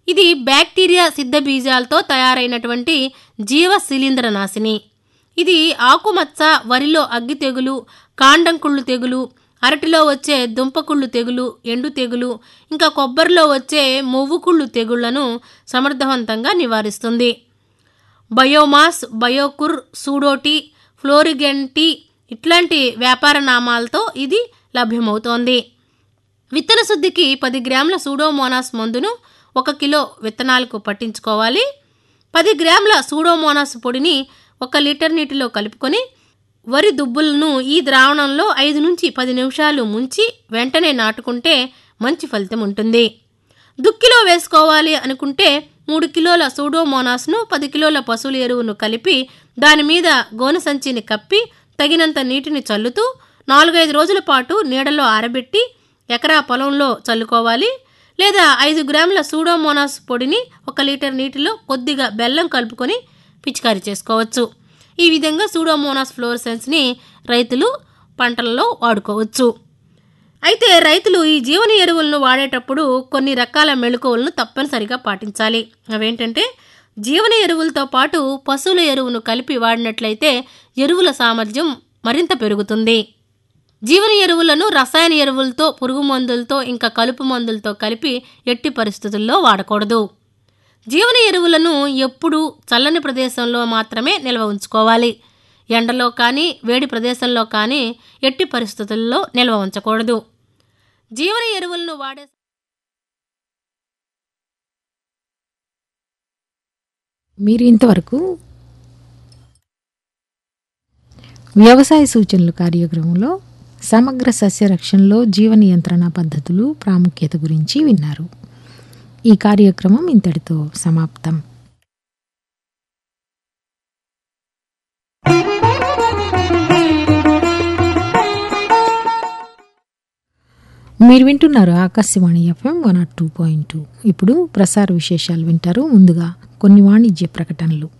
ఇది బ్యాక్టీరియా సిద్ధ బీజాలతో తయారైనటువంటి జీవ శిలీంద్రనాశిని ఇది ఆకుమచ్చ వరిలో అగ్గి తెగులు కాండంకుళ్ళు తెగులు అరటిలో వచ్చే దుంపకుళ్ళు తెగులు ఎండు తెగులు ఇంకా కొబ్బరిలో వచ్చే మొవ్వుకుళ్ళు తెగుళ్లను సమర్థవంతంగా నివారిస్తుంది బయోమాస్ బయోకుర్ సూడోటి ఫ్లోరిగెంటి ఇట్లాంటి వ్యాపార నామాలతో ఇది లభ్యమవుతోంది విత్తన శుద్ధికి పది గ్రాముల సూడోమోనాస్ మందును ఒక కిలో విత్తనాలకు పట్టించుకోవాలి పది గ్రాముల సూడోమోనాస్ పొడిని ఒక లీటర్ నీటిలో కలుపుకొని వరి దుబ్బులను ఈ ద్రావణంలో ఐదు నుంచి పది నిమిషాలు ముంచి వెంటనే నాటుకుంటే మంచి ఫలితం ఉంటుంది దుక్కిలో వేసుకోవాలి అనుకుంటే మూడు కిలోల సూడోమోనాస్ను పది కిలోల పశువుల ఎరువును కలిపి దాని మీద గోనె సంచిని కప్పి తగినంత నీటిని చల్లుతూ నాలుగైదు రోజుల పాటు నీడలో ఆరబెట్టి ఎకరా పొలంలో చల్లుకోవాలి లేదా ఐదు గ్రాముల సూడోమోనాస్ పొడిని ఒక లీటర్ నీటిలో కొద్దిగా బెల్లం కలుపుకొని పిచికారీ చేసుకోవచ్చు ఈ విధంగా సూడోమోనాస్ ఫ్లోరసెన్స్ని రైతులు పంటలలో వాడుకోవచ్చు అయితే రైతులు ఈ జీవన ఎరువులను వాడేటప్పుడు కొన్ని రకాల మెళుకువలను తప్పనిసరిగా పాటించాలి అవేంటంటే జీవన ఎరువులతో పాటు పశువుల ఎరువును కలిపి వాడినట్లయితే ఎరువుల సామర్థ్యం మరింత పెరుగుతుంది జీవన ఎరువులను రసాయన ఎరువులతో పురుగు మందులతో ఇంకా కలుపు మందులతో కలిపి ఎట్టి పరిస్థితుల్లో వాడకూడదు జీవన ఎరువులను ఎప్పుడూ చల్లని ప్రదేశంలో మాత్రమే నిల్వ ఉంచుకోవాలి ఎండలో కానీ వేడి ప్రదేశంలో కానీ ఎట్టి పరిస్థితుల్లో నిల్వ ఉంచకూడదు జీవన ఎరువులను వాడే మీరు ఇంతవరకు వ్యవసాయ సూచనలు కార్యక్రమంలో సమగ్ర సస్యరక్షణలో జీవ నియంత్రణ పద్ధతులు ప్రాముఖ్యత గురించి విన్నారు ఈ కార్యక్రమం ఇంతటితో సమాప్తం మీరు వింటున్నారు Akashvani FM one nought two point two ఇప్పుడు ప్రసార విశేషాలు వింటారు ముందుగా కొన్ని వాణిజ్య ప్రకటనలు